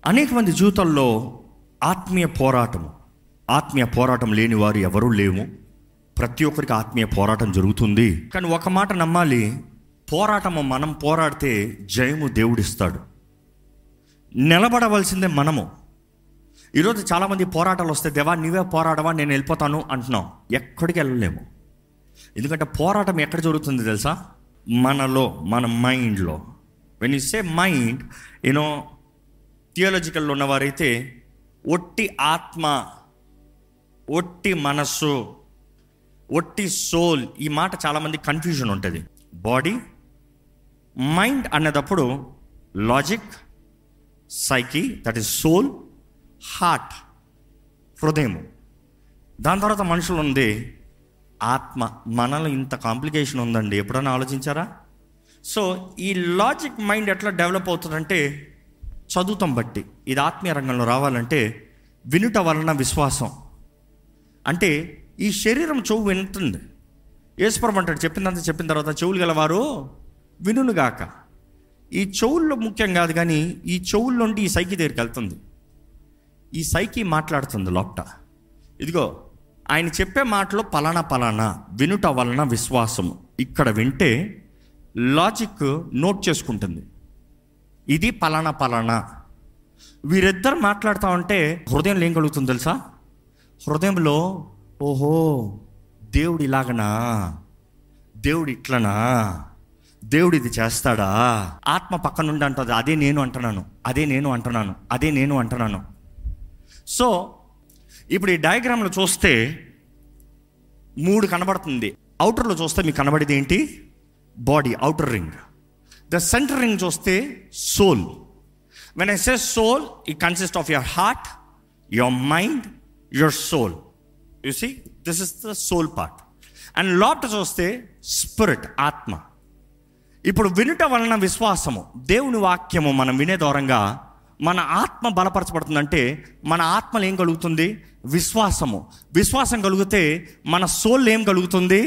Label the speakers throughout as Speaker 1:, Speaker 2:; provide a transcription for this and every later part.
Speaker 1: అనేక మంది జీవితాల్లో ఆత్మీయ పోరాటం ఆత్మీయ పోరాటం లేని వారు ఎవరూ లేము ప్రతి ఒక్కరికి ఆత్మీయ పోరాటం జరుగుతుంది కానీ ఒక మాట నమ్మాలి పోరాటము మనం పోరాడితే జయము దేవుడిస్తాడు నిలబడవలసిందే మనము ఈరోజు చాలామంది పోరాటాలు వస్తే దేవా నీవే పోరాడవా నేను వెళ్ళిపోతాను అంటున్నాం ఎక్కడికి వెళ్ళలేము ఎందుకంటే పోరాటం ఎక్కడ జరుగుతుంది తెలుసా మనలో మన మైండ్లో when you say mind you know థియాలజికల్లో ఉన్నవారైతే ఒట్టి ఆత్మ ఒట్టి మనస్సు ఒట్టి సోల్ ఈ మాట చాలామంది కన్ఫ్యూజన్ ఉంటుంది బాడీ మైండ్ అన్నదప్పుడు logic psyche that is soul heart హృదయము దాని తర్వాత మనుషులు ఉంది ఆత్మ మనలో ఇంత కాంప్లికేషన్ ఉందండి ఎప్పుడైనా ఆలోచించారా సో ఈ లాజిక్ మైండ్ ఎట్లా డెవలప్ అవుతుందంటే చదువుతాం బట్టి ఇది ఆత్మీయ రంగంలో రావాలంటే వినుట వలన విశ్వాసం అంటే ఈ శరీరం చెవు వింటుంది ఏసుపరం అంటాడు చెప్పిందంత చెప్పిన తర్వాత చెవులు గలవారు వినుగాక ఈ చెవుల్లో ముఖ్యం కాదు కానీ ఈ చెవుల్లోండి ఈ సైకి దగ్గరికి వెళ్తుంది ఈ సైకి మాట్లాడుతుంది లోపట ఇదిగో ఆయన చెప్పే మాటలో పలానా పలానా వినుట వలన విశ్వాసము ఇక్కడ వింటే లాజిక్ నోట్ చేసుకుంటుంది ఇది పలానా పలానా వీరిద్దరు మాట్లాడుతూ ఉంటే హృదయంలో ఏం కలుగుతుంది తెలుసా హృదయంలో ఓహో దేవుడు ఇలాగనా దేవుడు ఇట్లనా దేవుడు ఇది చేస్తాడా ఆత్మ పక్క నుండి అంటుంది అదే నేను అంటున్నాను అదే నేను అంటున్నాను అదే నేను అంటున్నాను సో ఇప్పుడు ఈ డయాగ్రామ్లో చూస్తే మూడు కనబడుతుంది అవుటర్లో చూస్తే మీకు కనబడేది ఏంటి body outer ring the centre ring చూస్తే soul when I say soul ఈ consist of your heart your mind your soul you see this is the soul part and లోపట చూస్తే స్పిరిట్ ఆత్మ ఇప్పుడు వినుట వలన విశ్వాసము దేవుని వాక్యము మనం వినే దూరంగా మన ఆత్మ బలపరచబడుతుందంటే మన ఆత్మలు ఏం కలుగుతుంది విశ్వాసము విశ్వాసం కలిగితే మన సోల్ ఏం కలుగుతుంది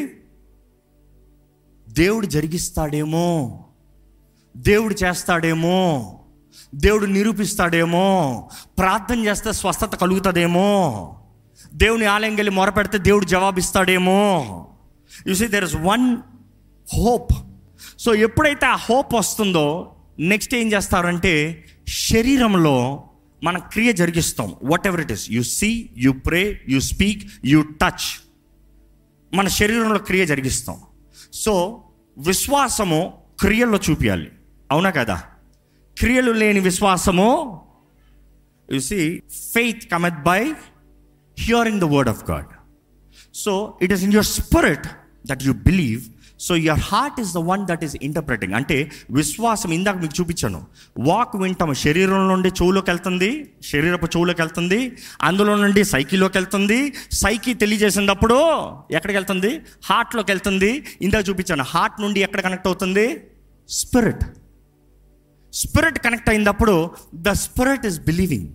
Speaker 1: దేవుడు జరిగిస్తాడేమో దేవుడు చేస్తాడేమో దేవుడు నిరూపిస్తాడేమో ప్రార్థన చేస్తే స్వస్థత కలుగుతుందేమో దేవుని ఆలయం వెళ్ళి మొరపెడితే దేవుడు జవాబిస్తాడేమో you see there is one hope so ఎప్పుడైతే ఆ హోప్ వస్తుందో నెక్స్ట్ ఏం చేస్తారంటే శరీరంలో మన క్రియ జరిగిస్తాం whatever it is you see you pray you speak you touch మన శరీరంలో క్రియ జరిగిస్తాం సో విశ్వాసము క్రియల్లో చూపించాలి అవునా కదా క్రియలు లేని విశ్వాసము you see faith cometh by hearing the word of God so it is in your spirit that you believe so your heart is the one that is interpreting అంటే విశ్వాసం ఇందాక మీకు చూపించాను వాక్ వింటాము శరీరం నుండి చెవులోకి వెళ్తుంది శరీరపు చెవులోకి వెళ్తుంది అందులో నుండి సైకిల్లోకి వెళ్తుంది సైకి తెలియజేసినప్పుడు ఎక్కడికి వెళ్తుంది హార్ట్లోకి వెళ్తుంది ఇందాక చూపించాను హార్ట్ నుండి ఎక్కడ కనెక్ట్ అవుతుంది స్పిరిట్ స్పిరిట్ కనెక్ట్ అయినప్పుడు ద స్పిరిట్ ఇస్ బిలీవింగ్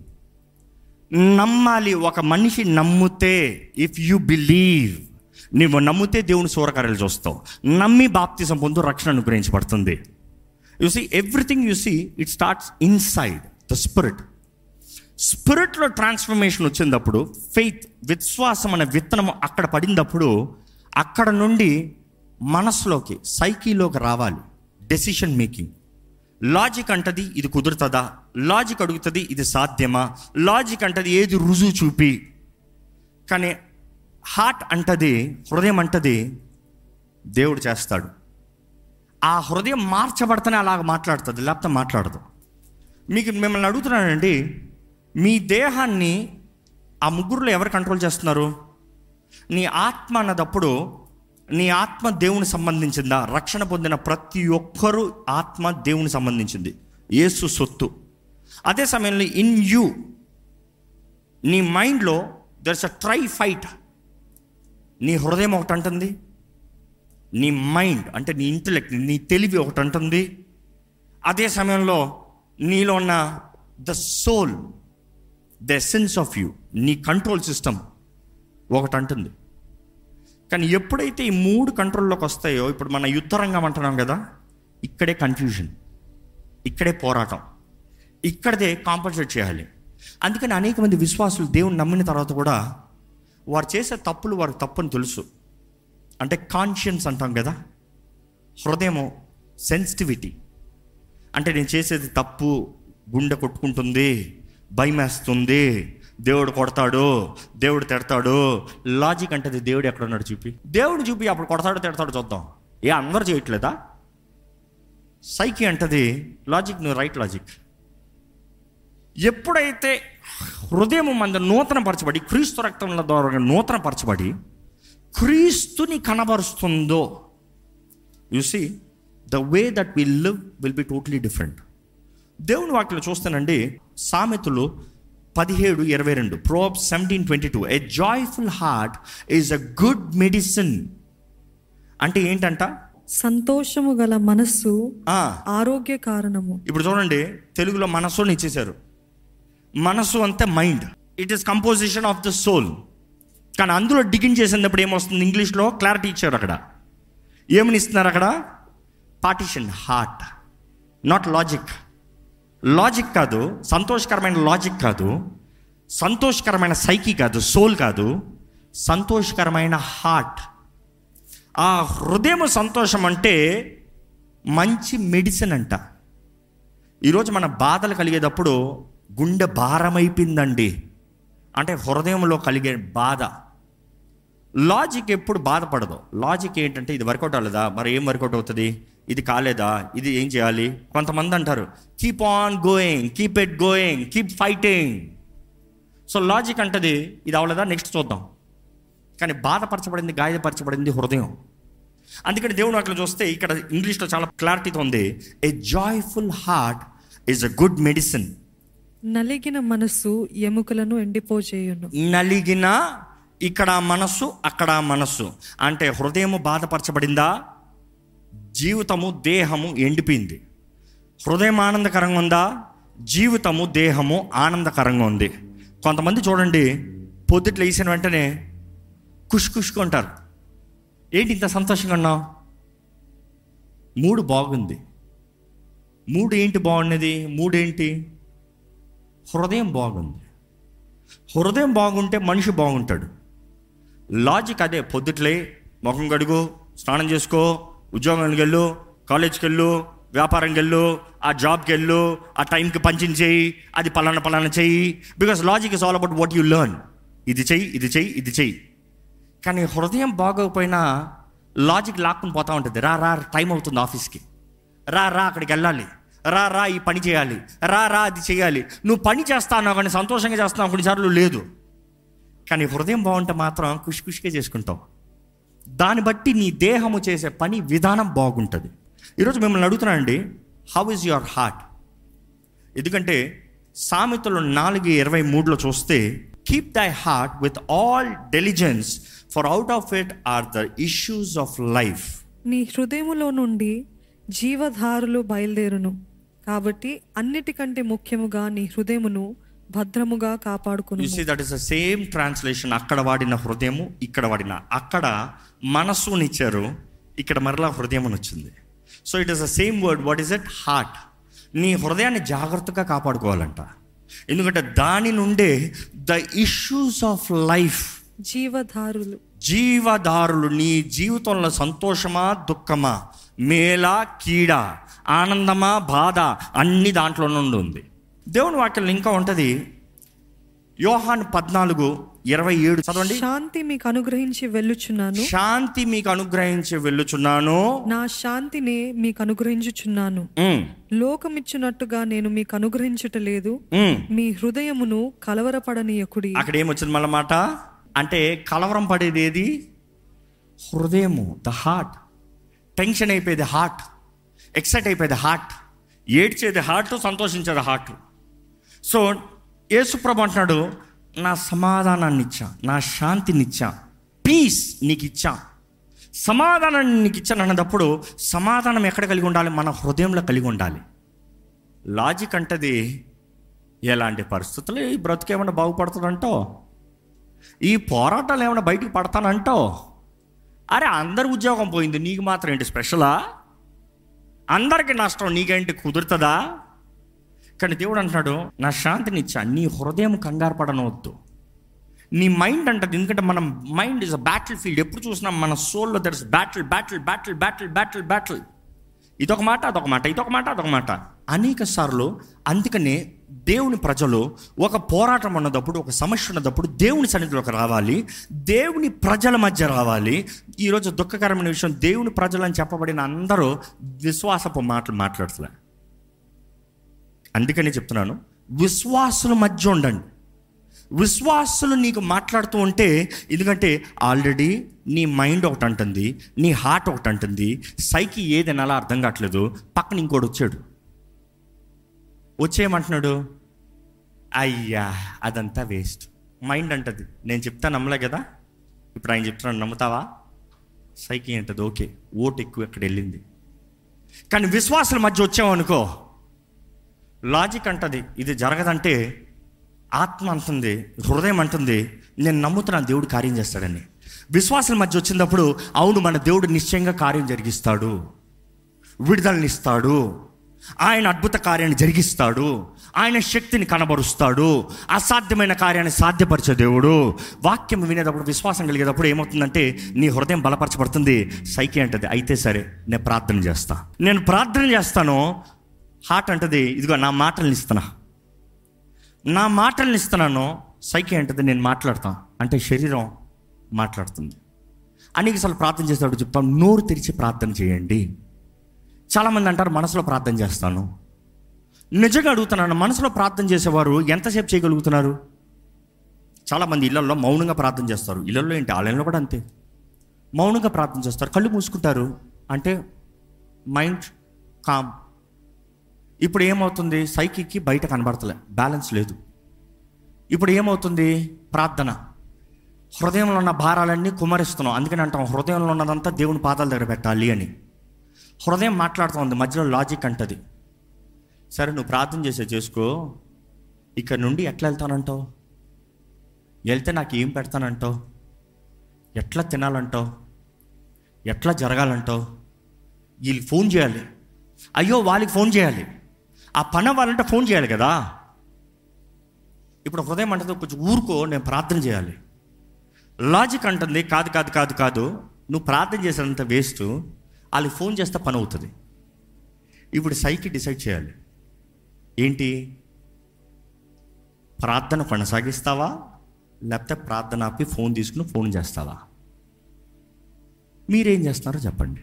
Speaker 1: నమ్మాలి ఒక మనిషి నమ్మితే ఇఫ్ యు బిలీవ్ నువ్వు నమ్మితే దేవుని సూరకార్యాలు చూస్తావు నమ్మి బాప్తిజం పొందు రక్షణ అనుగ్రహించబడుతుంది you see everything you see it starts inside the spirit స్పిరిట్లో ట్రాన్స్ఫర్మేషన్ వచ్చినప్పుడు ఫెయిత్ విశ్వాసం అనే విత్తనం అక్కడ పడినప్పుడు అక్కడ నుండి మనసులోకి సైకిలోకి రావాలి డెసిషన్ మేకింగ్ లాజిక్ అంటది ఇది కుదురుతుందా లాజిక్ అడుగుతుంది ఇది సాధ్యమా లాజిక్ అంటది ఏది రుజువు చూపి కానీ హార్ట్ అంటది హృదయం అంటది దేవుడు చేస్తాడు ఆ హృదయం మార్చబడితేనే అలాగ మాట్లాడుతుంది లేకపోతే మాట్లాడదు మీకు మిమ్మల్ని అడుగుతున్నానండి మీ దేహాన్ని ఆ ముగ్గురులో ఎవరు కంట్రోల్ చేస్తున్నారు నీ ఆత్మ అన్నదప్పుడు నీ ఆత్మ దేవుని సంబంధించిందా రక్షణ పొందిన ప్రతి ఒక్కరూ ఆత్మ దేవుని సంబంధించింది యేసు సొత్తు అదే సమయంలో ఇన్ యూ నీ మైండ్లో దర్స్ అ ట్రై ఫైట్ నీ హృదయం ఒకటి అంటుంది నీ మైండ్ అంటే నీ ఇంటలెక్ట్ నీ తెలివి ఒకటి అంటుంది అదే సమయంలో నీలో ఉన్న the soul the essence of you నీ కంట్రోల్ సిస్టమ్ ఒకటి అంటుంది కానీ ఎప్పుడైతే ఈ మూడు కంట్రోల్లోకి వస్తాయో ఇప్పుడు మన యుద్ధ రంగం అంటున్నాం కదా ఇక్కడే కన్ఫ్యూజన్ ఇక్కడే పోరాటం ఇక్కడదే కాంపన్సేట్ చేయాలి అందుకని అనేక మంది విశ్వాసులు దేవుని నమ్మిన తర్వాత కూడా వారు చేసే తప్పులు వారికి తప్పని తెలుసు అంటే కాన్షియన్స్ అంటాం కదా హృదయము సెన్సిటివిటీ అంటే నేను చేసేది తప్పు గుండె కొట్టుకుంటుంది భయమేస్తుంది దేవుడు కొడతాడు దేవుడు తిడతాడు లాజిక్ అంటది దేవుడు ఎక్కడ ఉన్నాడు చూపి దేవుడు చూపి అప్పుడు కొడతాడు తిడతాడు చూద్దాం ఏ అందరు చేయట్లేదా సైకి అంటది లాజిక్ నువ్వు రైట్ లాజిక్ ఎప్పుడైతే హృదయం మంది నూతన పరచబడి క్రీస్తు రక్తముల ద్వారా నూతన పరచబడి క్రీస్తుని కనబరుస్తుందో you see the way that will live will be totally different దేవుని వాక్యలో చూస్తానండి సామెతలు పదిహేడు ఇరవై రెండు prov seventeen twenty two a joyful heart is a good medicine అంటే ఏంటంట
Speaker 2: సంతోషము గల మనస్సు
Speaker 1: ఆ,
Speaker 2: ఆరోగ్య కారణము
Speaker 1: ఇప్పుడు చూడండి తెలుగులో మనస్సుని ఇచ్చేశారు మనస్సు అంతే mind it is composition of the soul కానీ అందులో డిగిన్ చేసినప్పుడు ఏమొస్తుంది ఇంగ్లీష్లో క్లారిటీ ఇచ్చారు అక్కడ ఏమని ఇస్తున్నారు అక్కడ partition heart not logic logic కాదు సంతోషకరమైన లాజిక్ కాదు సంతోషకరమైన సైకి కాదు సోల్ కాదు సంతోషకరమైన హార్ట్ ఆ హృదయం సంతోషం అంటే మంచి మెడిసిన్ అంట ఈరోజు మన బాధలు కలిగేటప్పుడు గుండె భారమైపోయిందండి అంటే హృదయంలో కలిగే బాధ లాజిక్ ఎప్పుడు బాధపడదు లాజిక్ ఏంటంటే ఇది వర్కౌట్ అవ్వలేదా మరి ఏం వర్కౌట్ అవుతుంది ఇది కాలేదా ఇది ఏం చేయాలి కొంతమంది అంటారు keep on going keep at going keep fighting so logic అంటది ఇది అవ్వలేదా నెక్స్ట్ చూద్దాం కానీ బాధపరచబడింది గాయపరచబడింది హృదయం అందుకని దేవుడు అట్లా చూస్తే ఇక్కడ ఇంగ్లీష్లో చాలా క్లారిటీతో ఉంది a joyful heart is a good medicine
Speaker 2: నలిగిన మనస్సు ఎముకలను ఎండిపోజేయును
Speaker 1: నలిగిన ఇక్కడ మనస్సు అక్కడ మనస్సు అంటే హృదయము బాధపరచబడిందా జీవితము దేహము ఎండిపోయింది హృదయం ఆనందకరంగా ఉందా జీవితము దేహము ఆనందకరంగా ఉంది కొంతమంది చూడండి పొద్దుట్లు వేసిన వెంటనే కుష్ కుష్కుంటారు ఏంటి ఇంత సంతోషంగా ఉన్నావు మూడు బాగుంది మూడు ఏంటి బాగున్నది మూడేంటి హృదయం బాగుంది హృదయం బాగుంటే మనిషి బాగుంటాడు లాజిక్ అదే పొద్దుట్లే ముఖం కడుగు స్నానం చేసుకో ఉద్యోగానికి వెళ్ళు కాలేజ్కి వెళ్ళు వ్యాపారంకి వెళ్ళు ఆ జాబ్కి వెళ్ళు ఆ టైంకి పంచింగ్ చేయి అది పలానా పలానా చెయ్యి because logic is all about what you learn ఇది చెయ్యి ఇది చెయ్యి ఇది చెయ్యి కానీ హృదయం బాగోకపోయినా లాజిక్ లాక్కుని పోతా ఉంటుంది రా రా టైం అవుతుంది ఆఫీస్కి రా రా అక్కడికి వెళ్ళాలి రా రా ఈ పని చేయాలి రా రా అది చేయాలి నువ్వు పని చేస్తావు కానీ సంతోషంగా చేస్తున్నావు కొన్నిసార్లు లేదు కానీ హృదయం బాగుంటే మాత్రం ఖుషి ఖుషిగా చేసుకుంటావు దాన్ని బట్టి నీ దేహము చేసే పని విధానం బాగుంటుంది ఈరోజు మిమ్మల్ని అడుగుతున్నానండి హౌ ఇస్ యువర్ హార్ట్ ఎందుకంటే సామెతలు నాలుగు ఇరవై మూడులో చూస్తే keep thy heart with all diligence for out of it are the issues of life
Speaker 2: నీ హృదయములో నుండి జీవధారులు బయలుదేరును కాబట్టి అన్నిటికంటే ముఖ్యముగా నీ హృదయమును భద్రముగా కాపాడుకును
Speaker 1: you see that is the same translation అక్కడ వాడిన హృదయము ఇక్కడ వాడిన అక్కడ మనస్సునిచ్చారు ఇక్కడ మరలా హృదయం అని వచ్చింది so it is the same word what is it heart నీ హృదయాన్ని జాగ్రత్తగా కాపాడుకోవాలంట ఎందుకంటే దాని నుండే ద ఇష్యూస్ ఆఫ్ లైఫ్
Speaker 2: జీవధారులు
Speaker 1: జీవదారులు నీ జీవితంలో సంతోషమా దుఃఖమా మేలా కీడ ఆనందమా బాధ అన్ని దాంట్లో నుండి ఉంది దేవుని వాక్యం ఇంకా ఉంటుంది యోహాన్ పద్నాలుగు ఇరవై ఏడు చదవండి
Speaker 2: శాంతి మీకు అనుగ్రహించి వెళ్ళుచున్నాను
Speaker 1: శాంతి మీకు అనుగ్రహించి వెళ్ళుచున్నాను
Speaker 2: నా శాంతినే మీకు అనుగ్రహించుచున్నాను
Speaker 1: ఉమ్,
Speaker 2: లోకమిచ్చినట్టుగా నేను మీకు అనుగ్రహించుట లేదు
Speaker 1: ఉమ్.
Speaker 2: మీ హృదయమును కలవరపడనీయకుడి
Speaker 1: అక్కడ ఏమొచ్చింది మళ్ళీ మాట అంటే కలవరం పడేది ఏది హృదయము ద హార్ట్ టెన్షన్ అయిపోయేది హార్ట్ ఎక్సైట్ అయిపోయేది హార్ట్ ఏడ్చేది హార్ట్ సంతోషించేది హార్ట్ సో యేసుప్రభు అంటున్నాడు నా సమాధానాన్ని ఇచ్చా నా శాంతిని ఇచ్చా పీస్ నీకు ఇచ్చా సమాధానాన్ని నీకు ఇచ్చాను అన్నప్పుడు సమాధానం ఎక్కడ కలిగి ఉండాలి మన హృదయంలో కలిగి ఉండాలి లాజిక్ అంటది ఎలాంటి పరిస్థితులు ఈ బ్రతుకు ఏమైనా బాగుపడుతుందంటో ఈ పోరాటాలు ఏమైనా బయటికి పడతానంటో అరే అందరి ఉద్యోగం పోయింది నీకు మాత్రం ఏంటి స్పెషలా అందరికి నష్టం నీకేంటి కుదురుతుందా కానీ దేవుడు అంటున్నాడు నా శాంతిని ఇచ్చా నీ హృదయం కంగారు పడనవద్దు నీ మైండ్ అంటది ఎందుకంటే మన mind is a battlefield ఎప్పుడు చూసినా మన సోల్లో there is battle battle battle battle battle battle ఇదొక మాట అదొక మాట ఇదొక మాట అదొక మాట అనేక సార్లు అందుకనే దేవుని ప్రజలు ఒక పోరాటం ఉన్నదప్పుడు ఒక సమస్య ఉన్నదప్పుడు దేవుని సన్నిధిలోకి రావాలి దేవుని ప్రజల మధ్య రావాలి ఈరోజు దుఃఖకరమైన విషయం దేవుని ప్రజలు అని చెప్పబడిన అందరూ విశ్వాసపు మాటలు మాట్లాడుతున్నారు అందుకని చెప్తున్నాను విశ్వాసుల మధ్య ఉండండి విశ్వాసులు నీకు మాట్లాడుతూ ఉంటే ఎందుకంటే ఆల్రెడీ నీ మైండ్ ఒకటి అంటుంది నీ హార్ట్ ఒకటి అంటుంది సైకి ఏది అలా అర్థం కావట్లేదు పక్కన ఇంకోటి వచ్చాడు వచ్చేయమంటున్నాడు అయ్యా అదంతా వేస్ట్ మైండ్ అంటది నేను చెప్తా నమ్మలే కదా ఇప్పుడు ఆయన చెప్తున్నాను నమ్ముతావా సైకి అంటది ఓకే ఓటు ఎక్కువ ఎక్కడ వెళ్ళింది కానీ విశ్వాసుల మధ్య వచ్చామనుకో లాజిక్ అంటది ఇది జరగదంటే ఆత్మ అంటుంది హృదయం అంటుంది నేను నమ్ముతున్నాను దేవుడు కార్యం చేస్తాడని విశ్వాసాల మధ్య వచ్చినప్పుడు అవును మన దేవుడు నిశ్చయంగా కార్యం జరిగిస్తాడు విడుదలనిస్తాడు ఆయన అద్భుత కార్యాన్ని జరిగిస్తాడు ఆయన శక్తిని కనబరుస్తాడు అసాధ్యమైన కార్యాన్ని సాధ్యపరిచే దేవుడు వాక్యం వినేటప్పుడు విశ్వాసం కలిగేటప్పుడు ఏమవుతుందంటే నీ హృదయం బలపరచబడుతుంది సైకి అంటది అయితే సరే నేను ప్రార్థన చేస్తా నేను ప్రార్థన చేస్తాను హార్ట్ అంటది ఇదిగో నా మాటల్ని ఇస్తున్నా నా మాటల్ని ఇస్తున్నాను సైకి అంటది నేను మాట్లాడతాను అంటే శరీరం మాట్లాడుతుంది అనేకసార్లు ప్రార్థన చేసేటప్పుడు చెప్తాను నోరు తెరిచి ప్రార్థన చేయండి చాలామంది అంటారు మనసులో ప్రార్థన చేస్తాను నిజంగా అడుగుతున్నాను మనసులో ప్రార్థన చేసేవారు ఎంతసేపు చేయగలుగుతున్నారు చాలామంది ఇళ్లలో మౌనంగా ప్రార్థన చేస్తారు ఇళ్లలో ఏంటి ఆలయంలో కూడా అంతే మౌనంగా ప్రార్థన చేస్తారు కళ్ళు మూసుకుంటారు అంటే మైండ్ కామ్ ఇప్పుడు ఏమవుతుంది సైకిక్కి బయట కనబడతలే బ్యాలెన్స్ లేదు ఇప్పుడు ఏమవుతుంది ప్రార్థన హృదయంలో ఉన్న భారాలన్నీ కుమరిస్తున్నాం అందుకని అంటాం హృదయంలో ఉన్నదంతా దేవుని పాదాల దగ్గర పెట్టాలి అని హృదయం మాట్లాడుతుంది మధ్యలో లాజిక్ అంటది సరే నువ్వు ప్రార్థన చేసే చేసుకో ఇక్కడ నుండి ఎట్లా వెళ్తానంటావు వెళ్తే నాకు ఏం పెడతానంటావు ఎట్లా తినాలంటావు ఎట్లా జరగాలంటావు వీళ్ళకి ఫోన్ చేయాలి అయ్యో వాళ్ళకి ఫోన్ చేయాలి ఆ పని వాళ్ళంటే ఫోన్ చేయాలి కదా ఇప్పుడు హృదయం అంటుంది కొంచెం ఊరుకో నేను ప్రార్థన చేయాలి లాజిక్ అంటుంది కాదు కాదు కాదు కాదు నువ్వు ప్రార్థన చేసేంత వేస్ట్ వాళ్ళకి ఫోన్ చేస్తే పని అవుతుంది ఇప్పుడు సైకి డిసైడ్ చేయాలి ఏంటి ప్రార్థన కొనసాగిస్తావా లేకపోతే ప్రార్థన ఆపి ఫోన్ తీసుకుని ఫోన్ చేస్తావా మీరేం చేస్తున్నారో చెప్పండి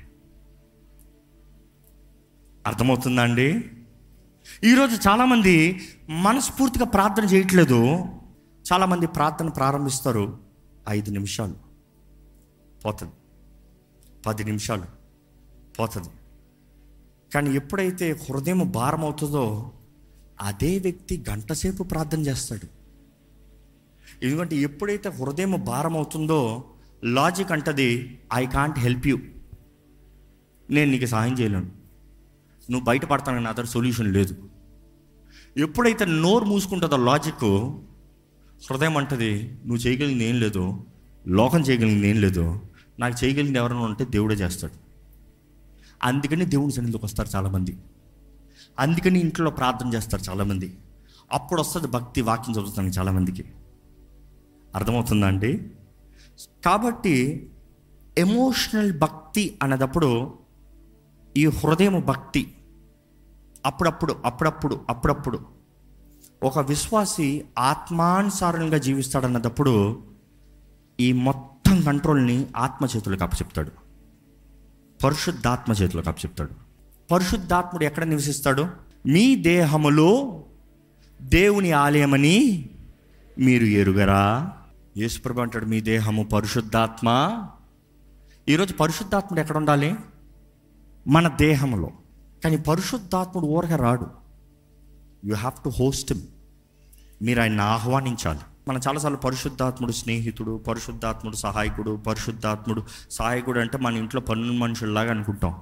Speaker 1: అర్థమవుతుందా అండి ఈరోజు చాలామంది మనస్ఫూర్తిగా ప్రార్థన చేయట్లేదు చాలామంది ప్రార్థన ప్రారంభిస్తారు ఐదు నిమిషాలు పోతుంది పది నిమిషాలు పోతుంది కానీ ఎప్పుడైతే హృదయం భారం అవుతుందో అదే వ్యక్తి గంటసేపు ప్రార్థన చేస్తాడు ఎందుకంటే ఎప్పుడైతే హృదయం భారం అవుతుందో లాజిక్ అంటది ఐ కాంట్ హెల్ప్ యూ నేను నీకు సహాయం చేయలేను నువ్వు బయటపడతానని అదర్ సొల్యూషన్ లేదు ఎప్పుడైతే నోరు మూసుకుంటుందో లాజిక్ హృదయం అంటది నువ్వు చేయగలిగింది ఏం లేదు లోకం చేయగలిగింది ఏం లేదు నాకు చేయగలిగింది ఎవరైనా ఉంటే దేవుడే చేస్తాడు అందుకని దేవుని సన్నిధిలోకి వస్తారు చాలామంది అందుకని ఇంట్లో ప్రార్థన చేస్తారు చాలామంది అప్పుడు వస్తుంది భక్తి వాక్యం చదువుతాను చాలామందికి అర్థమవుతుందా అండి కాబట్టి ఎమోషనల్ భక్తి అన్నదప్పుడు ఈ హృదయం భక్తి అప్పుడప్పుడు అప్పుడప్పుడు అప్పుడప్పుడు ఒక విశ్వాసి ఆత్మానుసారంగా జీవిస్తాడన్నదప్పుడు ఈ మొత్తం కంట్రోల్ని ఆత్మ చేతులకు అప్పచెప్తాడు పరిశుద్ధాత్మ చేతులకు అప్పచెప్తాడు పరిశుద్ధాత్ముడు ఎక్కడ నివసిస్తాడు మీ దేహములో దేవుని ఆలయమని మీరు ఎరుగరా యేసుప్రభు అంటాడు మీ దేహము పరిశుద్ధాత్మ ఈరోజు పరిశుద్ధాత్ముడు ఎక్కడ ఉండాలి మన దేహంలో కానీ పరిశుద్ధాత్ముడు ఊరక రాడు you have to host him మీరు ఆయన ఆహ్వానించాలి మనం చాలాసార్లు పరిశుద్ధాత్ముడు స్నేహితుడు పరిశుద్ధాత్ముడు సహాయకుడు పరిశుద్ధాత్ముడు సహాయకుడు అంటే మన ఇంట్లో పన్ను మనుషుల్లాగా అనుకుంటాం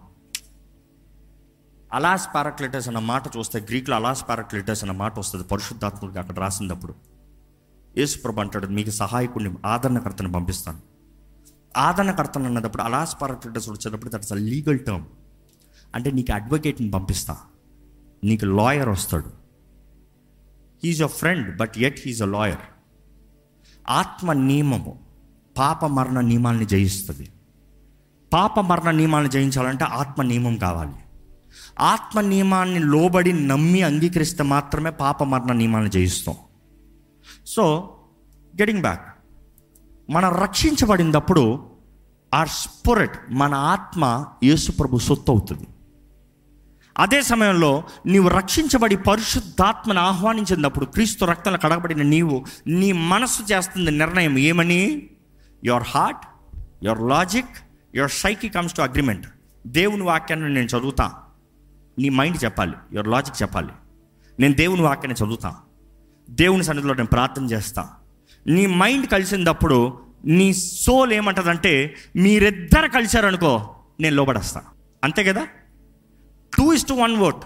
Speaker 1: అలాస్ పారాక్లిటస్ అన్న మాట చూస్తే గ్రీక్లో అలాస్ పారాక్లిటస్ అన్న మాట వస్తుంది పరిశుద్ధాత్ముడికి అక్కడ రాసినప్పుడు యేసుప్రభు అంటాడు మీకు సహాయకుడిని ఆదరణకర్తను పంపిస్తాను ఆదరణకర్తను అన్నప్పుడు అలాస్ పారాక్లిటస్ వచ్చేటప్పుడు దట్స్ అ లీగల్ టర్మ్ అంటే నీకు అడ్వకేట్ని పంపిస్తా నీకు లాయర్ వస్తాడు he is a friend but at he is a lawyer ఆత్మ నియమము పాప మరణ నియమాల్ని జయిస్తుంది పాప మరణ నియమాలను జయించాలంటే ఆత్మ నియమం కావాలి ఆత్మ నియమాన్ని లోబడి నమ్మి అంగీకరిస్తే మాత్రమే పాప మరణ నియమాలను జయిస్తాం సో గెటింగ్ బ్యాక్ మనం రక్షించబడినప్పుడు ఆర్ స్పిరిట్ మన ఆత్మ యేసు ప్రభు సొత్తు అవుతుంది అదే సమయంలో నీవు రక్షించబడి పరిశుద్ధాత్మను ఆహ్వానించినప్పుడు క్రీస్తు రక్తంలో కడగబడిన నీవు నీ మనస్సు చేస్తుంది నిర్ణయం ఏమని your heart your logic your psyche comes to agreement దేవుని వాక్యాన్ని నేను చదువుతా నీ మైండ్ చెప్పాలి యువర్ లాజిక్ చెప్పాలి నేను దేవుని వాక్యాన్ని చదువుతా దేవుని సన్నిధిలో నేను ప్రార్థన చేస్తా నీ మైండ్ కలిసినప్పుడు నీ సోల్ ఏమంటదంటే మీరిద్దరు కలిశారనుకో నేను లోబడేస్తా అంతే కదా two is to one word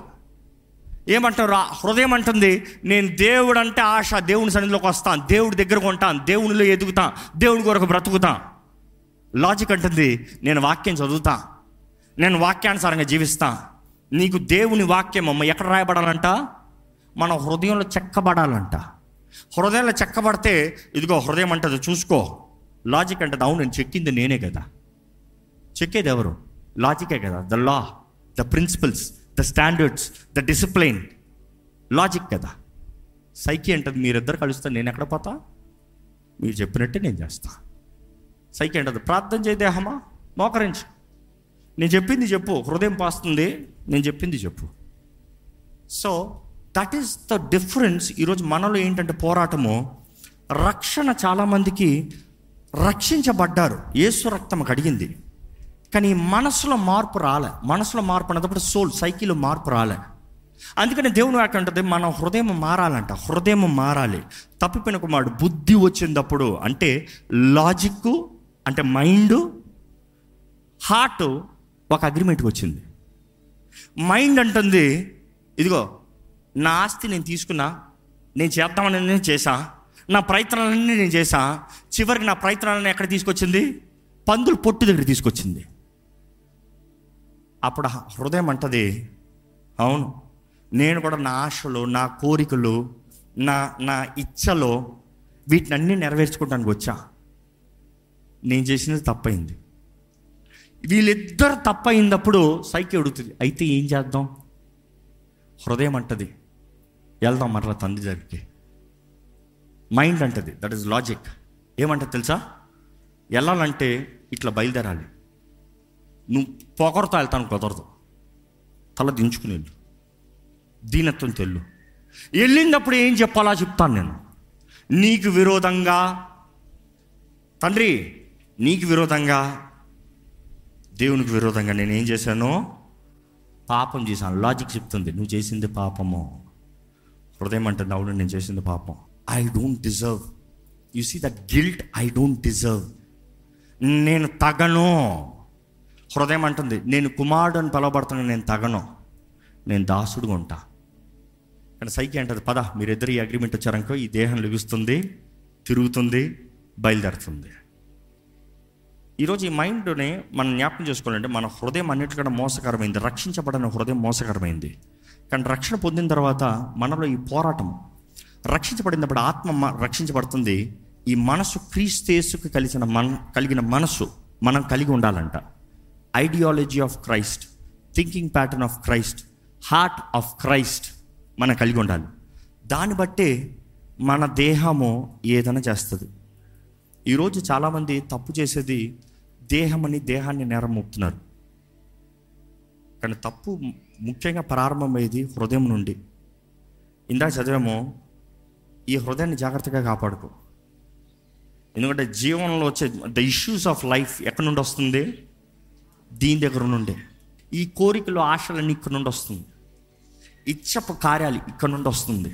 Speaker 1: ఏమంటారు ఆ హృదయం అంటుంది నేను దేవుడు అంటే ఆశ దేవుని సన్నిధిలోకి వస్తాను దేవుడి దగ్గరకు ఉంటాను దేవునిలో ఎదుగుతా దేవుడి కొరకు బ్రతుకుతా లాజిక్ అంటుంది నేను వాక్యం చదువుతా నేను వాక్యానుసారంగా జీవిస్తా నీకు దేవుని వాక్యం అమ్మ ఎక్కడ రాయబడాలంట మన హృదయంలో చెక్కబడాలంట హృదయంలో చెక్కబడితే ఇదిగో హృదయం అంటది చూసుకో లాజిక్ అంటది అవును నేను చెక్కింది నేనే కదా చెక్కేది ఎవరు లాజికే కదా the law the principles the standards the discipline logic కదా సైకి అంటది మీరిద్దరు కలుస్తే నేను ఎక్కడ పోతా మీరు చెప్పినట్టే నేను చేస్తా సైకి అంటది ప్రార్థన చేయ దేహమా మోకరించు నేను చెప్పింది చెప్పు హృదయం పాస్తుంది నేను చెప్పింది చెప్పు so that is the difference ఈరోజు మనలో ఏంటంటే పోరాటము రక్షణ చాలామందికి రక్షించబడ్డారు యేసు రక్తం కడిగింది కానీ మనసులో మార్పు రాలే మనసులో మార్పు అన్నప్పుడు సోల్ సైకిల్ మార్పు రాలే అందుకని దేవుని వాక్యం ఉంటుంది మన హృదయం మారాలంట హృదయం మారాలి తప్పిపోయిన కుమారుడు బుద్ధి వచ్చినప్పుడు అంటే లాజిక్ అంటే మైండ్ హార్ట్ ఒక అగ్రిమెంట్కి వచ్చింది మైండ్ అంటుంది ఇదిగో నా ఆస్తి నేను తీసుకున్నా నేను చేద్దామని నేను చేశా నా ప్రయత్నాలన్నీ నేను చేశా చివరికి నా ప్రయత్నాలన్నీ ఎక్కడ తీసుకొచ్చింది పందులు పొట్టు దగ్గర తీసుకొచ్చింది అప్పుడు ఆ హృదయం అంటది అవును నేను కూడా నా ఆశలు నా కోరికలు నా నా ఇచ్చలో వీటిని అన్నీ నెరవేర్చుకోవడానికి వచ్చా నేను చేసినది తప్పైంది వీళ్ళిద్దరు తప్పయినప్పుడు సైకి అడుగుతుంది అయితే ఏం చేద్దాం హృదయం అంటది వెళ్దాం మరలా తండ్రి దగ్గరికి మైండ్ అంటది దట్ ఈస్ లాజిక్ ఏమంటది తెలుసా వెళ్ళాలంటే ఇట్లా బయలుదేరాలి నువ్వు పొగరుతో వెళ్తాను కుదరదు తల దించుకుని వెళ్ళు దీనత్వం తెల్లు వెళ్ళినప్పుడు ఏం చెప్పాలా చెప్తాను నేను నీకు విరోధంగా తండ్రి నీకు విరోధంగా దేవునికి విరోధంగా నేను ఏం చేశాను పాపం చేశాను లాజిక్ చెప్తుంది నువ్వు చేసింది పాపము హృదయం అంటే అవును నేను చేసింది పాపం I don't deserve you see the guilt I don't deserve నేను తగను హృదయం అంటుంది నేను కుమారుడు అని పిలవబడుతున్నా నేను తగను నేను దాసుడుగా ఉంటా కానీ సైకి అంటది పద మీరిద్దరు ఈ అగ్రిమెంట్ వచ్చారనుకో ఈ దేహం లెగుస్తుంది తిరుగుతుంది బయలుదేరుతుంది ఈరోజు ఈ మైండ్ని మనం జ్ఞాపకం చేసుకోవాలంటే మన హృదయం అన్నిటికన్నా మోసకరమైంది రక్షించబడిన హృదయం మోసకరమైంది కానీ రక్షణ పొందిన తర్వాత మనలో ఈ పోరాటం రక్షించబడినప్పుడు ఆత్మ మ- రక్షించబడుతుంది ఈ మనసు క్రీస్తేసుకు కలిసిన మన కలిగిన మనసు మనం కలిగి ఉండాలంట ideology of Christ thinking pattern of Christ heart of Christ మనం కలిగి ఉండాలి దాన్ని బట్టే మన దేహము ఏదైనా చేస్తుంది ఈరోజు చాలామంది తప్పు చేసేది దేహమని దేహాన్ని నేరం మోపుతున్నారు కానీ తప్పు ముఖ్యంగా ప్రారంభమయ్యేది హృదయం నుండి ఇందాక చదివాము ఈ హృదయాన్ని జాగ్రత్తగా కాపాడుకో ఎందుకంటే జీవనంలో వచ్చే ద ఇష్యూస్ ఆఫ్ లైఫ్ ఎక్కడి నుండి వస్తుంది దీని దగ్గర నుండే ఈ కోరికలు ఆశలన్నీ ఇక్కడ నుండి వస్తుంది ఇచ్చపు కార్యాలు ఇక్కడ నుండి వస్తుంది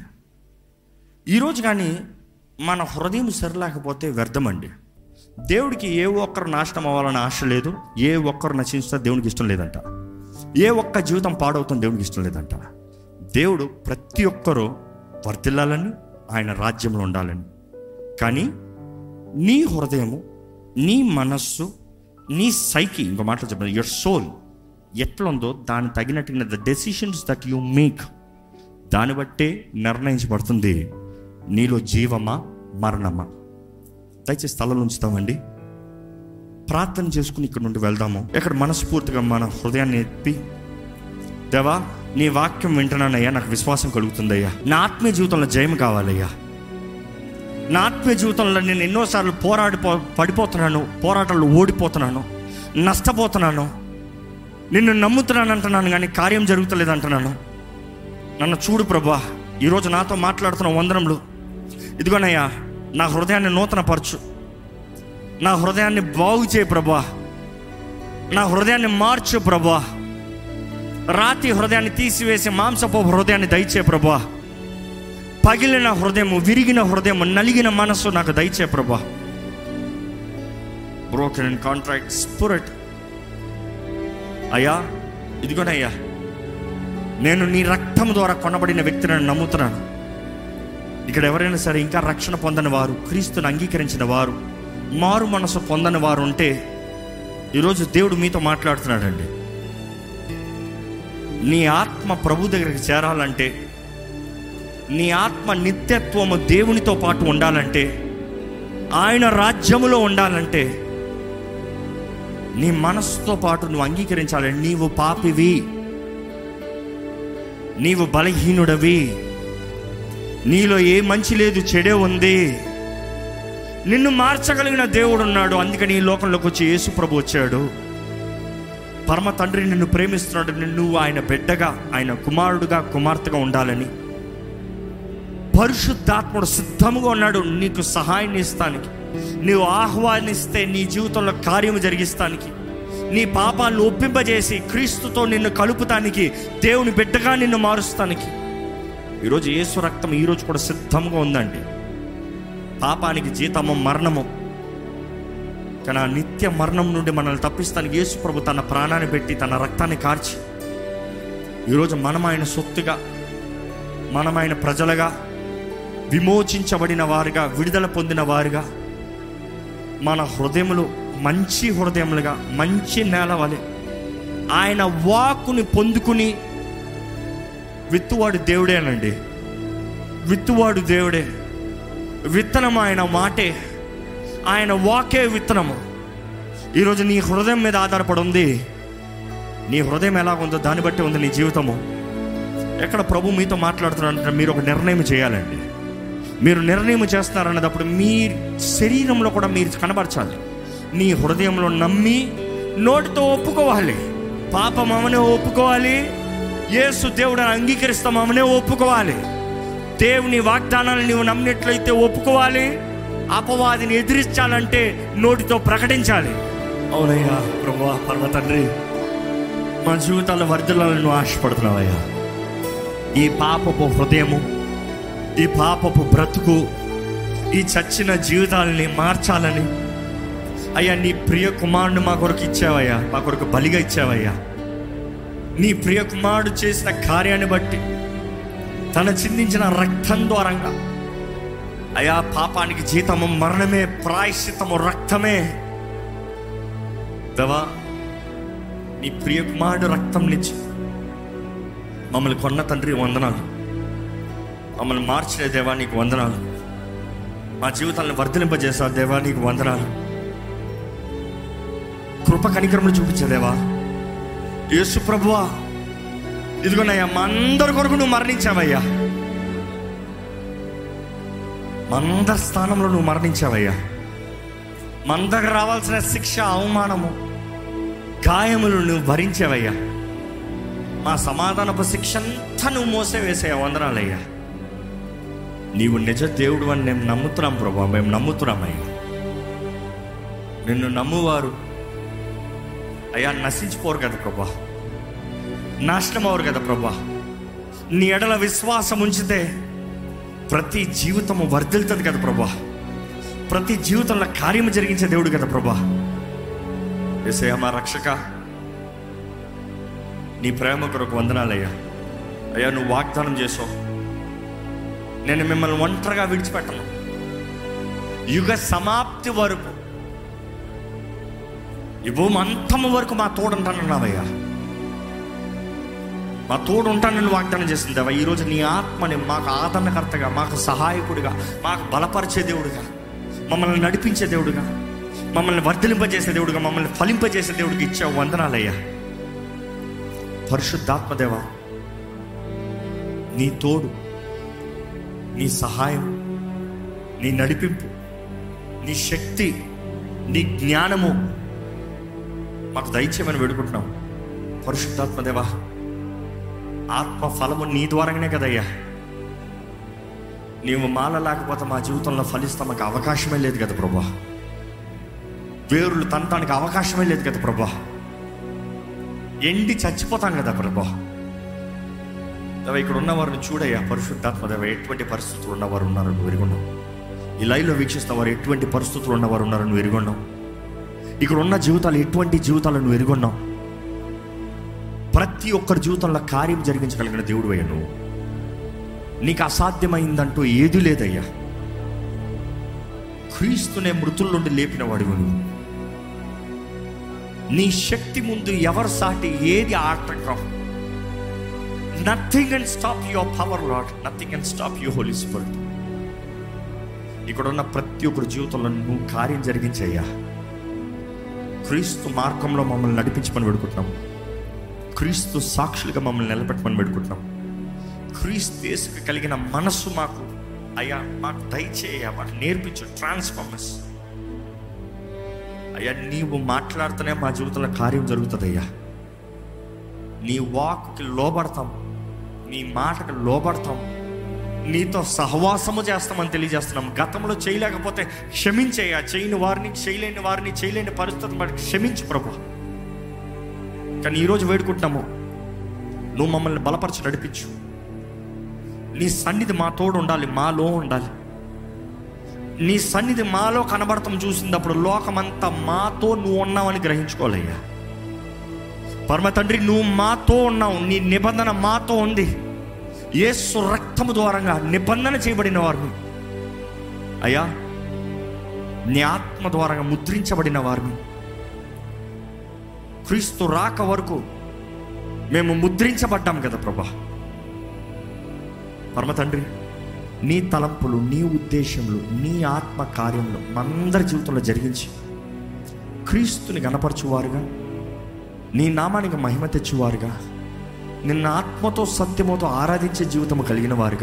Speaker 1: ఈరోజు కానీ మన హృదయం సరిలేకపోతే వ్యర్థమండి దేవుడికి ఏ ఒక్కరు నాశనం అవ్వాలని ఆశ లేదు ఏ ఒక్కరు నశించినా దేవునికి ఇష్టం లేదంట ఏ ఒక్క జీవితం పాడవుతుంది దేవునికి ఇష్టం లేదంట దేవుడు ప్రతి ఒక్కరూ వర్తిల్లాలని ఆయన రాజ్యంలో ఉండాలని కానీ నీ హృదయము నీ మనస్సు నీ సైకి ఇంకో మాటలు చెప్పాను యువర్ సోల్ ఎట్లుందో దాని తగినట్టుగా the decisions that you make దాన్ని బట్టే నిర్ణయించబడుతుంది నీలో జీవమా మరణమా దయచేసి స్థలం ఉంచుతామండి ప్రార్థన చేసుకుని ఇక్కడ నుండి వెళ్దాము ఇక్కడ మనస్ఫూర్తిగా మన హృదయాన్ని ఎత్తి దేవా నీ వాక్యం వింటున్నానయ్యా నాకు విశ్వాసం కలుగుతుందయ్యా నా ఆత్మీయ జీవితంలో జయం కావాలయ్యా నా ఆత్మీయ జీవితంలో నేను ఎన్నోసార్లు పోరాడి పడిపోతున్నాను పోరాటాలు ఓడిపోతున్నాను నష్టపోతున్నాను నిన్ను నమ్ముతున్నాను అంటున్నాను కానీ కార్యం జరుగుతలేదు అంటున్నాను నన్ను చూడు ప్రభా ఈరోజు నాతో మాట్లాడుతున్న వందనంలో ఇదిగోనయ్యా నా హృదయాన్ని నూతనపరచు నా హృదయాన్ని బాగు చేయి ప్రభా నా హృదయాన్ని మార్చు ప్రభా రాతి హృదయాన్ని తీసివేసి మాంసపు హృదయాన్ని దయచే ప్రభా పగిలిన హృదయము విరిగిన హృదయము నలిగిన మనస్సు నాకు దయచే ప్రభా బ్రోకెన్ అండ్ కాంట్రాక్ట్ స్పిరిట్ అయ్యా ఇదిగోనయ్యా నేను నీ రక్తం ద్వారా కొనబడిన వ్యక్తిని నమ్ముతున్నాను ఇక్కడ ఎవరైనా సరే ఇంకా రక్షణ పొందని వారు క్రీస్తుని అంగీకరించిన వారు మారు మనసు పొందని వారు ఉంటే ఈరోజు దేవుడు మీతో మాట్లాడుతున్నాడండి నీ ఆత్మ ప్రభు దగ్గరికి చేరాలంటే నీ ఆత్మ నిత్యత్వము దేవునితో పాటు ఉండాలంటే ఆయన రాజ్యములో ఉండాలంటే నీ మనస్సుతో పాటు నువ్వు అంగీకరించాలి నీవు పాపివి నీవు బలహీనుడవి నీలో ఏ మంచి లేదు చెడే ఉంది నిన్ను మార్చగలిగిన దేవుడు ఉన్నాడు అందుకని ఈ లోకంలోకి వచ్చి యేసు ప్రభు వచ్చాడు పరమ తండ్రి నిన్ను ప్రేమిస్తున్నాడు నిన్ను ఆయన బిడ్డగా ఆయన కుమారుడుగా కుమార్తెగా ఉండాలని పరిశుద్ధాత్ముడు సిద్ధముగా ఉన్నాడు నీకు సహాయం ఇస్తానికి నీవు ఆహ్వానిస్తే నీ జీవితంలో కార్యము జరిగిస్తానికి నీ పాపాలను ఒప్పింపజేసి క్రీస్తుతో నిన్ను కలుపుతానికి దేవుని బిడ్డగా నిన్ను మారుస్తానికి ఈరోజు యేసు రక్తం ఈరోజు కూడా సిద్ధంగా ఉందండి పాపానికి జీతము మరణము కానీ ఆ నిత్య మరణం నుండి మనల్ని తప్పిస్తానికి యేసు ప్రభు తన ప్రాణాన్ని పెట్టి తన రక్తాన్ని కార్చి ఈరోజు మనం ఆయన సొత్తుగా మనం ఆయన ప్రజలుగా విమోచించబడిన వారుగా విడుదల పొందిన వారుగా మన హృదయములు మంచి హృదయములుగా మంచి నేల వలె ఆయన వాక్కుని పొందుకుని విత్తువాడు దేవుడేనండి విత్తువాడు దేవుడే విత్తనం ఆయన మాటే ఆయన వాకే విత్తనము ఈరోజు నీ హృదయం మీద ఆధారపడి ఉంది నీ హృదయం ఎలా ఉందో దాన్ని బట్టి ఉంది నీ జీవితము ఎక్కడ ప్రభు మీతో మాట్లాడుతున్నారంటే మీరు ఒక నిర్ణయం చేయాలండి మీరు నిర్ణయం చేస్తున్నారన్నప్పుడు మీ శరీరంలో కూడా మీరు కనబరచాలి నీ హృదయంలో నమ్మి నోటితో ఒప్పుకోవాలి పాపమనే ఒప్పుకోవాలి యేసు దేవుడు అంగీకరిస్తామనే ఒప్పుకోవాలి దేవుని వాగ్దానాలు నీవు నమ్మినట్లయితే ఒప్పుకోవాలి అపవాదిని ఎదిరించాలంటే నోటితో ప్రకటించాలి అవునయ్యా ప్రభా పర్వ తండ్రి మా జీవితాల్లో వర్ధలను నువ్వు ఆశపడుతున్నావయ్యా ఈ పాపపు హృదయము ఈ పాపపు బ్రతుకు ఈ చచ్చిన జీవితాలని మార్చాలని అయ్యా నీ ప్రియ కుమారుడు మా కొరకు ఇచ్చావయ్యా మా కొరకు బలిగా ఇచ్చావయ్యా నీ ప్రియ కుమారుడు చేసిన కార్యాన్ని బట్టి తన చిందించిన రక్తం ద్వారంగా అయా పాపానికి జీతము మరణమే ప్రాయశ్చితము రక్తమే దవా నీ ప్రియ కుమారుడు రక్తం నుంచి మమ్మల్ని కొన్న తండ్రి వందనాలు మమ్మల్ని మార్చిన దేవా నీకు వందనాలు మా జీవితాలను వర్ధలింపజేసా దేవా నీకు వందనాలు కృప కనికరములు చూపించే దేవా యేసు ప్రభువా ఇదిగోనయ్యా మా అందరి కొరకు నువ్వు మరణించావయ్యా మా అందరి స్థానంలో నువ్వు మరణించావయ్యా మన దగ్గర రావాల్సిన శిక్ష అవమానము గాయములు నువ్వు భరించావయ్యా మా సమాధానపు శిక్ష అంతా నువ్వు మోసే వేసాయా వందనాలయ్యా నీవు నిజ దేవుడు అని మేము నమ్ముతున్నాం ప్రభా మేము నమ్ముతున్నామయ్యా నిన్ను నమ్మువారు అయ్యా నశించిపోరు కదా ప్రభా నాశనం అవరు కదా ప్రభా నీ ఎడల విశ్వాసం ఉంచితే ప్రతి జీవితము వర్ధిల్తుంది కదా ప్రభా ప్రతి జీవితంలో కార్యము జరిగించే దేవుడు కదా ప్రభా ఎసయ్యా మా రక్షక నీ ప్రేమ కొరకు వందనాలయ్యా అయ్యా నువ్వు వాగ్దానం చేసావు నేను మిమ్మల్ని ఒంటరిగా విడిచిపెట్టను యుగ సమాప్తి వరకు ఈ భూమి అంతము వరకు మా తోడంటానన్నావయ్యా మా తోడు ఉంటానని వాగ్దానం చేసింది దేవా ఈరోజు నీ ఆత్మని మాకు ఆదరణకర్తగా మాకు సహాయకుడిగా మాకు బలపరిచే దేవుడిగా మమ్మల్ని నడిపించే దేవుడిగా మమ్మల్ని వర్ధలింపజేసే దేవుడిగా మమ్మల్ని ఫలింపజేసే దేవుడికి ఇచ్చావు వందనాలయ్యా పరిశుద్ధాత్మదేవ నీ తోడు నీ సహాయం నీ నడిపింపు నీ శక్తి నీ జ్ఞానము మాకు దయచేయమని వేడుకుంటున్నాం పరిశుద్ధాత్మదేవా ఆత్మ ఫలము నీ ద్వారానే కదయ్యా నీవు మాల లేకపోతే మా జీవితంలో ఫలిస్తాం మాకు అవకాశమే లేదు కదా ప్రభా వేరులు తంతానికి అవకాశమే లేదు కదా ప్రభా ఎండి చచ్చిపోతాం కదా ప్రభా దేవా ఇక్కడ ఉన్న వారిని చూడయ్యా పరిశుద్ధాత్మ దేవ ఎటువంటి పరిస్థితులు ఉన్నవారు ఉన్నారని నువ్వు ఎరుగున్నావు ఈ లైవ్లో వీక్షిస్తున్న వారు ఎటువంటి పరిస్థితులు ఉన్నవారు ఉన్నారని నువ్వు ఎరుగున్నావు ఇక్కడ ఉన్న జీవితాలు ఎటువంటి జీవితాలను నువ్వు ఎరుగున్నావు ప్రతి ఒక్కరి జీవితంలో కార్యం జరిగించగలిగిన దేవుడు అయ్యా నువ్వు నీకు అసాధ్యమైందంటూ ఏది లేదయ్యా క్రీస్తునే మృతుల నుండి లేపిన వాడివి నువ్వు నీ శక్తి ముందు ఎవరు సాటి ఏది ఆటంకం nothing and stop your power Lord nothing and stop you Holy Spirit ఇక్కడ ఉన్న ప్రతి ఒక్కరి జీవితంలో నువ్వు కార్యం జరిగించయ్యా క్రీస్తు మార్గంలో మమ్మల్ని నడిపించమని పెడుకుంటున్నాం క్రీస్తు సాక్షులుగా మమ్మల్ని నిలబెట్టమని పెడుకుంటున్నాం క్రీస్తు యేసుకు కలిగిన మనస్సు మాకు అయ్యా మాకు దయచేయ మాకు నేర్పించు ట్రాన్స్ఫార్మర్స్ అయ్యా నీవు మాట్లాడుతూనే మా జీవితంలో కార్యం జరుగుతుంది అయ్యా నీ వాక్కి లోబడతాం నీ మాటకి లోబడతాం నీతో సహవాసము చేస్తామని తెలియజేస్తున్నాం గతంలో చేయలేకపోతే క్షమించేయ చేయని వారిని చేయలేని వారిని చేయలేని పరిస్థితిని బట్టి క్షమించు ప్రభు కానీ ఈరోజు వేడుకుంటున్నాము నువ్వు మమ్మల్ని బలపరచి నడిపించు నీ సన్నిధి మా తోడు ఉండాలి మాలో ఉండాలి నీ సన్నిధి మాలో కనబడతాం చూసినప్పుడు లోకమంతా మాతో నువ్వు ఉన్నావని గ్రహించుకోవాలయ్యా పరమ తండ్రి నువ్వు మాతో ఉన్నావు నీ నిబంధన మాతో ఉంది యేసు రక్తము ద్వారంగా నిబంధన చేయబడిన వారిని అయ్యా నీ ఆత్మ ద్వారంగా ముద్రించబడిన వారిని క్రీస్తు రాక వరకు మేము ముద్రించబడ్డాం కదా ప్రభా పరమ తండ్రి నీ తలంపులు నీ ఉద్దేశములు నీ ఆత్మ కార్యములు మనందరి జీవితంలో జరిగించి క్రీస్తుని గణపరచువారుగా నీ నామానికి మహిమ తెచ్చువారుగా నిన్న ఆత్మతో సత్యముతో ఆరాధించే జీవితం కలిగిన వారుగా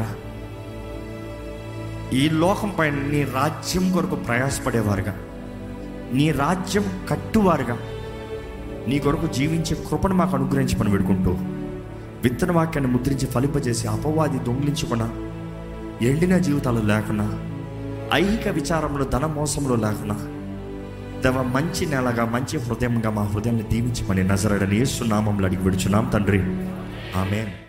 Speaker 1: ఈ లోకంపై నీ రాజ్యం కొరకు ప్రయాసపడేవారుగా నీ రాజ్యం కట్టువారుగా నీ కొరకు జీవించే కృపను మాకు అనుగ్రహించమని వేడుకుంటూ విత్తన వాక్యాన్ని ముద్రించి ఫలింపజేసి అపవాది దొంగిలించకుండా ఎండిన జీవితాలు లేకుండా ఐహిక విచారంలో ధన మోసంలో లేకుండా దేవ మంచి నెలగా మంచి హృదయంగా మా హృదయాన్ని దీవించమని నజరడని యేసు నామంలో అడిగి విడుచున్నాం తండ్రి ఆమెన్